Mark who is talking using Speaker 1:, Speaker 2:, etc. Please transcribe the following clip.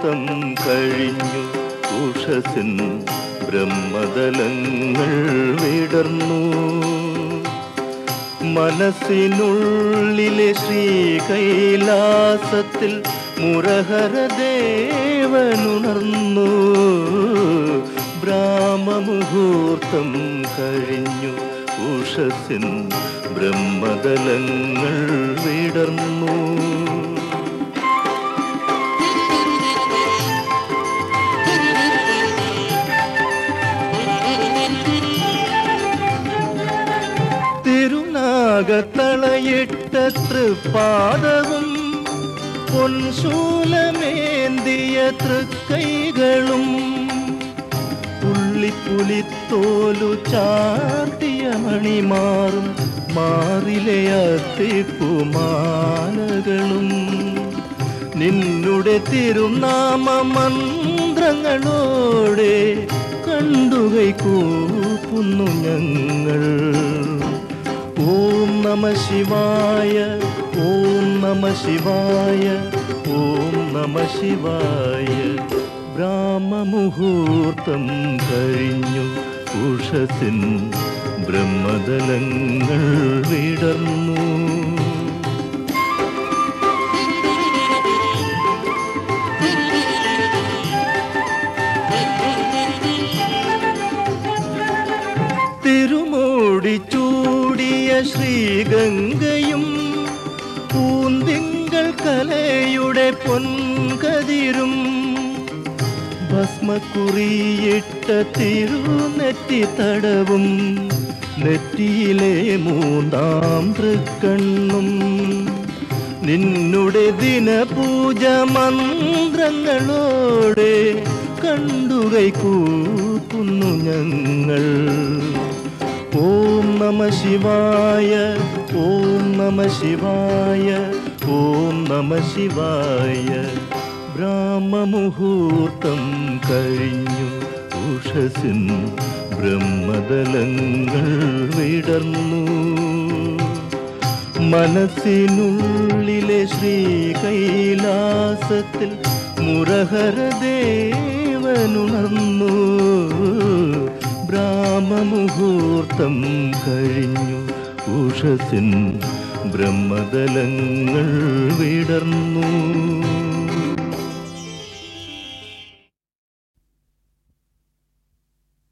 Speaker 1: ബ്രഹ്മമുഹൂർത്തം കഴിഞ്ഞു ഉഷസിൻ ബ്രഹ്മതലങ്ങൾ വിടർന്നു മനസ്സിനുള്ളിലെ ശ്രീകൈലാസത്തിൽ മുരഹരദേവനുണർന്നു ബ്രാഹ്മമുഹൂർത്തം കഴിഞ്ഞു ഉഷസിൻ ബ്രഹ്മതലങ്ങൾ വിടർന്നു തിരുനാഗത്തളയിട്ട തൃപ്പാദവും പൊൻശൂലമേന്തിയ തൃക്കൈകളും പുള്ളിപ്പുലിത്തോലു ചാർത്തിയ മണിമാറും മാറിലെ അത്തിപ്പുമാലകളും നിന്നുടെ തിരുനാമ മന്ത്രങ്ങളോടെ കണ്ടുകൈ കൂപ്പുന്നു ഞങ്ങൾ ഓം നമ ശിവായ ഓം നമ ശിവായ ഓം നമ ശിവായ ബ്രാഹ്മമുഹൂർത്തം കഴിഞ്ഞു ഉഷസിൻ ബ്രഹ്മതലങ്ങൾ വിടർന്നു തിരുമോടി ചൂടിയ ശ്രീഗംഗയും പൂന്തിങ്കൾ കലയുടെ പൊൻകതിരും ഭസ്മക്കുറിയിട്ട തിരുനെറ്റി തടവും നെറ്റിയിലെ മൂന്നാം തൃക്കണ്ണും നിന്നുടെ ദിനപൂജ മന്ത്രങ്ങളോടെ കണ്ടുകൈ കൂക്കുന്നു ഞങ്ങൾ ഓം നമ ശിവായ ഓം നമ ശിവായ ഓം നമ ശിവായ ബ്രാഹ്മമുഹൂർത്തം കഴിഞ്ഞു ഉഷസിൻ ബ്രഹ്മതലങ്ങൾ വിടർന്നു മനസ്സിനുള്ളിലെ ശ്രീകൈലാസത്തിൽ മുരഹരദേവനുണർന്നു ബ്രാഹ്മമുഹൂർത്തം കഴിഞ്ഞു ഉഷസിൻ ബ്രഹ്മതലങ്ങൾ വിടർന്നു